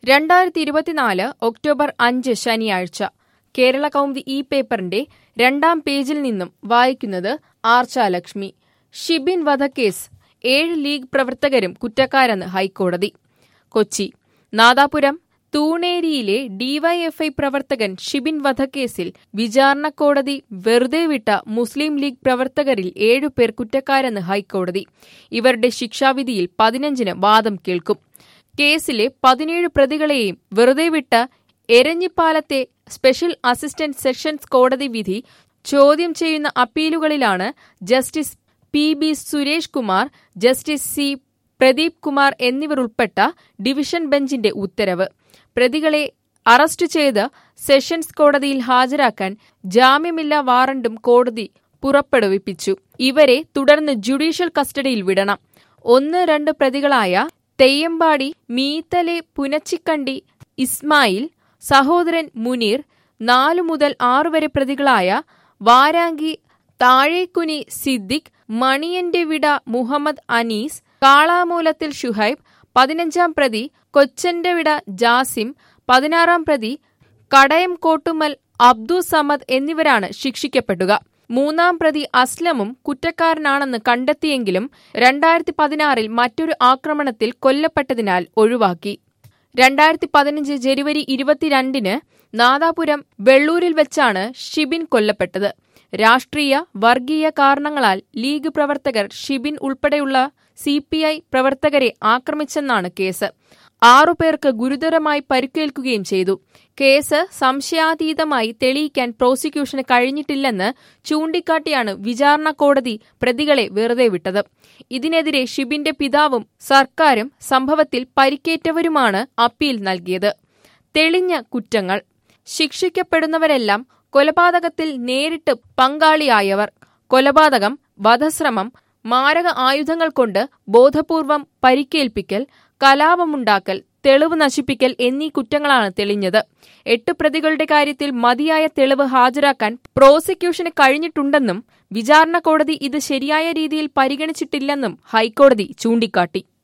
രണ്ടായിരത്തി ഇരുപത്തിനാല് ഒക്ടോബർ അഞ്ച് ശനിയാഴ്ച കേരള കൗമുദി ഈ പേപ്പറിന്റെ രണ്ടാം പേജിൽ നിന്നും വായിക്കുന്നത് ആർച്ചാലക്ഷ്മി ഷിബിൻ വധക്കേസ് ഏഴ് ലീഗ് പ്രവർത്തകരും കുറ്റക്കാരെന്ന് ഹൈക്കോടതി കൊച്ചി നാദാപുരം തൂണേരിയിലെ ഡിവൈഎഫ്ഐ പ്രവർത്തകൻ ഷിബിൻ വധക്കേസിൽ വിചാരണ കോടതി വെറുതെ വിട്ട മുസ്ലിം ലീഗ് പ്രവർത്തകരിൽ ഏഴുപേർ കുറ്റക്കാരെന്ന് ഹൈക്കോടതി ഇവരുടെ ശിക്ഷാവിധിയിൽ പതിനഞ്ചിന് വാദം കേൾക്കും കേസിലെ പതിനേഴ് പ്രതികളെയും വെറുതെ വിട്ട എരഞ്ഞിപ്പാലത്തെ സ്പെഷ്യൽ അസിസ്റ്റന്റ് സെഷൻസ് കോടതി വിധി ചോദ്യം ചെയ്യുന്ന അപ്പീലുകളിലാണ് justice P B Suresh Kumar justice C Pradeep Kumar എന്നിവർ ഉൾപ്പെട്ട ഡിവിഷൻ ബെഞ്ചിന്റെ ഉത്തരവ് പ്രതികളെ അറസ്റ്റ് ചെയ്ത് സെഷൻസ് കോടതിയിൽ ഹാജരാക്കാൻ ജാമ്യമില്ലാ വാറണ്ടും കോടതി പുറപ്പെടുവിപ്പിച്ചു ഇവരെ തുടർന്ന് ജുഡീഷ്യൽ കസ്റ്റഡിയിൽ വിടണം ഒന്ന് രണ്ട് പ്രതികളായ തെയ്യമ്പാടി മീത്തലെ പുനച്ചിക്കണ്ടി ഇസ്മായിൽ സഹോദരൻ മുനീർ നാലു മുതൽ ആറു വരെ പ്രതികളായ വാരാങ്കി താഴേക്കുനി സിദ്ദിഖ് മണിയന്റെ വിട മുഹമ്മദ് അനീസ് കാളാമൂലത്തിൽ ഷുഹൈബ് പതിനഞ്ചാം പ്രതി കൊച്ചന്റെ വിട ജാസിം പതിനാറാം പ്രതി കടയം കോട്ടുമൽ അബ്ദു സമദ് എന്നിവരാണ് ശിക്ഷിക്കപ്പെടുക മൂന്നാം പ്രതി അസ്ലമും കുറ്റക്കാരനാണെന്ന് കണ്ടെത്തിയെങ്കിലും രണ്ടായിരത്തി പതിനാറിൽ മറ്റൊരു ആക്രമണത്തിൽ കൊല്ലപ്പെട്ടതിനാൽ ഒഴിവാക്കി രണ്ടായിരത്തി പതിനഞ്ച് ജനുവരി ഇരുപത്തിരണ്ടിന് നാദാപുരം വെള്ളൂരിൽ വെച്ചാണ് ഷിബിൻ കൊല്ലപ്പെട്ടത് രാഷ്ട്രീയ വർഗീയ കാരണങ്ങളാൽ ലീഗ് പ്രവർത്തകർ ഷിബിൻ ഉൾപ്പെടെയുള്ള സി പി ഐ പ്രവർത്തകരെ ആക്രമിച്ചെന്നാണ് കേസ് ആറുപേർക്ക് ഗുരുതരമായി പരിക്കേൽക്കുകയും ചെയ്തു കേസ് സംശയാതീതമായി തെളിയിക്കാൻ പ്രോസിക്യൂഷന് കഴിഞ്ഞിട്ടില്ലെന്ന് ചൂണ്ടിക്കാട്ടിയാണ് വിചാരണ കോടതി പ്രതികളെ വെറുതെ വിട്ടത് ഇതിനെതിരെ ഷിബിന്റെ പിതാവും സർക്കാരും സംഭവത്തിൽ പരിക്കേറ്റവരുമാണ് അപ്പീൽ നൽകിയത് തെളിഞ്ഞ കുറ്റങ്ങൾ ശിക്ഷിക്കപ്പെടുന്നവരെല്ലാം കൊലപാതകത്തിൽ നേരിട്ട് പങ്കാളിയായവർ കൊലപാതകം വധശ്രമം മാരക ആയുധങ്ങൾ കൊണ്ട് ബോധപൂർവം പരിക്കേൽപ്പിക്കൽ കലാപമുണ്ടാക്കൽ തെളിവ് നശിപ്പിക്കൽ എന്നീ കുറ്റങ്ങളാണ് തെളിഞ്ഞത് എട്ട് പ്രതികളുടെ കാര്യത്തിൽ മതിയായ തെളിവ് ഹാജരാക്കാൻ പ്രോസിക്യൂഷന് കഴിഞ്ഞിട്ടുണ്ടെന്നും വിചാരണ കോടതി ഇത് ശരിയായ രീതിയിൽ പരിഗണിച്ചിട്ടില്ലെന്നും ഹൈക്കോടതി ചൂണ്ടിക്കാട്ടി